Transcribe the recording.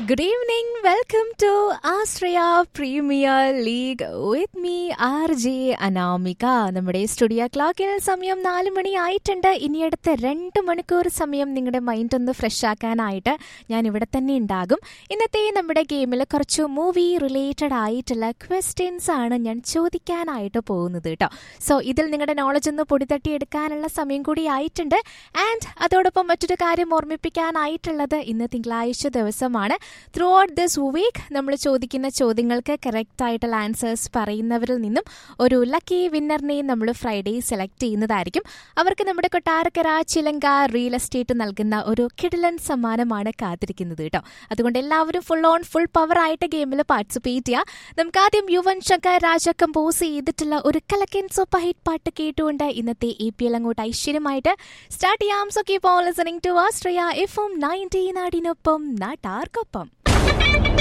Good evening. Welcome to Australia Premier League with me, RJ Anamika നമ്മുടെ studio ക്ലോക്കിൽ സമയം നാല് മണി ആയിട്ടുണ്ട് ഇനി അടുത്ത രണ്ട് മണിക്കൂർ സമയം നിങ്ങളുടെ മൈൻഡ് ഒന്ന് ഫ്രഷ് ആക്കാനായിട്ട് ഞാൻ ഇവിടെ തന്നെ ഉണ്ടാകും ഇന്നത്തെ നമ്മുടെ ഗെയിമിൽ കുറച്ച് മൂവി റിലേറ്റഡ് ആയിട്ടുള്ള ക്വസ്റ്റ്യൻസ് ആണ് ഞാൻ ചോദിക്കാനായിട്ട് പോകുന്നത് കേട്ടോ സോ ഇതിൽ നിങ്ങളുടെ നോളജ് ഒന്ന് പൊടിതട്ടി എടുക്കാനുള്ള സമയം കൂടി ആയിട്ടുണ്ട് ആൻഡ് അതോടൊപ്പം മറ്റൊരു കാര്യം ഓർമ്മിപ്പിക്കാനായിട്ടുള്ളത് ഇന്ന് തിങ്കളാഴ്ച ദിവസമാണ് ത്രൂ ഔട്ട് ദിസ് വീക്ക് നമ്മൾ ചോദിക്കുന്ന ചോദ്യങ്ങൾക്ക് കറക്റ്റ് ആയിട്ടുള്ള ആൻസേഴ്സ് പറയുന്നവരിൽ നിന്നും ഒരു ലക്കി വിന്നറിനെയും നമ്മൾ ഫ്രൈഡേ സെലക്ട് ചെയ്യുന്നതായിരിക്കും അവർക്ക് നമ്മുടെ കൊട്ടാരക്കര ചിലങ്ക റിയൽ എസ്റ്റേറ്റ് നൽകുന്ന ഒരു കിടിലൻ സമ്മാനമാണ് കാത്തിരിക്കുന്നത് കേട്ടോ അതുകൊണ്ട് എല്ലാവരും ഫുൾ ഓൺ ഫുൾ പവർ ആയിട്ട് ഗെയിമിൽ പാർട്ടിസിപ്പേറ്റ് ചെയ്യുക നമുക്ക് ആദ്യം യുവൻ ശങ്കർ രാജ കമ്പോസ് ചെയ്തിട്ടുള്ള ഒരു കലക്കൻ സൂപ്പർ ഹിറ്റ് പാട്ട് കേട്ടുകൊണ്ട് ഇന്നത്തെ എ പി എൽ അങ്ങോട്ട് ഐശ്വര്യമായിട്ട് സ്റ്റാർട്ട് ചെയ്യാം so keep on listening to Astria F M nineteen നാടിനൊപ്പം നാട്ടാർക്കൊപ്പം